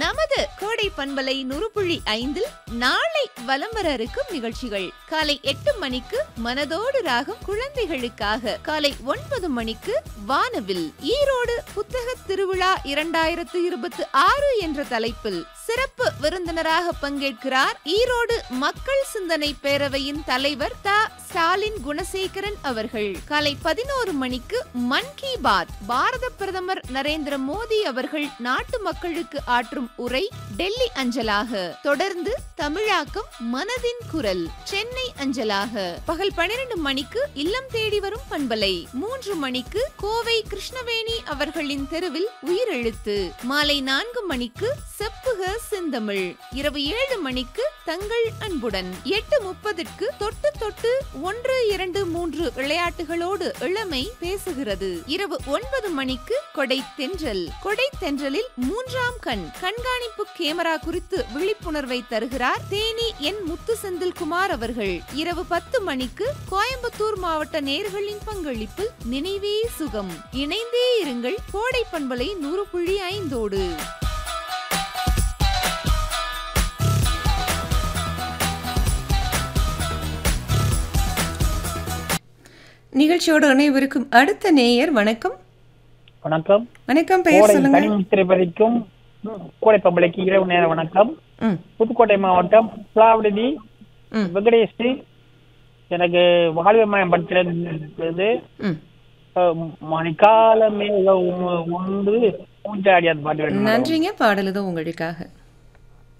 நமது கோடை பண்பலை நுறுப்புள்ளி ஐந்தில் நாளை வலம் வர இருக்கும் நிகழ்ச்சிகள் காலை எட்டு மணிக்கு மனதோடு ராகம் குழந்தைகளுக்காக காலை ஒன்பது மணிக்கு வானவில் ஈரோடு புத்தக திருவிழா இரண்டாயிரத்து இருபத்தி ஆறு என்ற தலைப்பில் சிறப்பு விருந்தினராக பங்கேற்கிறார் ஈரோடு மக்கள் சிந்தனை பேரவையின் தலைவர் த ஸ்டாலின் குணசேகரன் அவர்கள் காலை பதினோரு மணிக்கு மன் கி பாத் பாரத பிரதமர் நரேந்திர மோடி அவர்கள் நாட்டு மக்களுக்கு ஆற்றும் உரை டெல்லி அஞ்சலாக தொடர்ந்து தமிழாக்கம் மனதின் குரல் சென்னை அஞ்சலாக பகல் பன்னிரண்டு மணிக்கு இல்லம் தேடி வரும் பண்பலை மூன்று மணிக்கு கோவை கிருஷ்ணவேணி அவர்களின் தெருவில் உயிரெழுத்து மாலை நான்கு மணிக்கு செப்புக செந்தமிழ் இரவு ஏழு மணிக்கு தங்கள் அன்புடன் எட்டு முப்பதுக்கு தொட்டு தொட்டு ஒன்று இரண்டு மூன்று விளையாட்டுகளோடு இளமை பேசுகிறது இரவு ஒன்பது மணிக்கு கொடை தென்றல் கொடை தென்றலில் மூன்றாம் கண் கண்காணிப்பு கேமரா குறித்து விழிப்புணர்வை தருகிறார் தேனி என் முத்து செந்தில்குமார் அவர்கள் இரவு பத்து மணிக்கு கோயம்புத்தூர் மாவட்ட நேர்களின் பங்களிப்பில் நினைவே சுகம் இணைந்தே இருங்கள் கோடை பண்பலை நூறு புள்ளி ஐந்தோடு நிகழ்ச்சியோடு இணைவிருக்கும் அடுத்த நேயர் வணக்கம் வணக்கம் வணக்கம் பெயர் கோடை சொல்லுங்க தனிமுத்திரை பதிக்கும் கோடை பம்பளைக்கு இரவு நேர வணக்கம் ம் புதுக்கோட்டை மாவட்டம் புலாவடி ம். வெங்கடேஷ் எனக்கு வாழ்வமயம் படத்திலிருந்து ம் மணிக்கால மேகம் ஒன்று மூஞ்சாடி அந்த பாட்டு வேணும் நன்றிங்க பாடலுதான் உங்களுக்காக